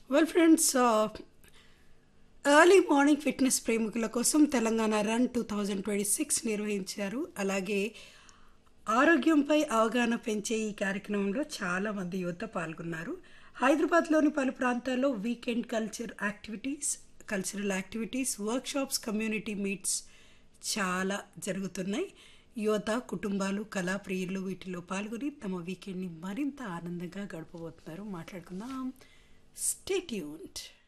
well friends early morning fitness ప్రేమికుల కోసం Telangana run two thousand twenty six నిర్వహించారు అలాగే ఆరోగ్యంపై అవగాహన పెంచే ఈ కార్యక్రమంలో చాలామంది యువత పాల్గొన్నారు హైదరాబాద్లోని పలు ప్రాంతాల్లో weekend culture activities cultural activities workshops community meets చాలా జరుగుతున్నాయి యువత కుటుంబాలు కళాప్రియులు వీటిలో పాల్గొని తమ వీకెండ్ని మరింత ఆనందంగా గడపబోతున్నారు మాట్లాడుకుందాం స్టే ట్యూన్డ్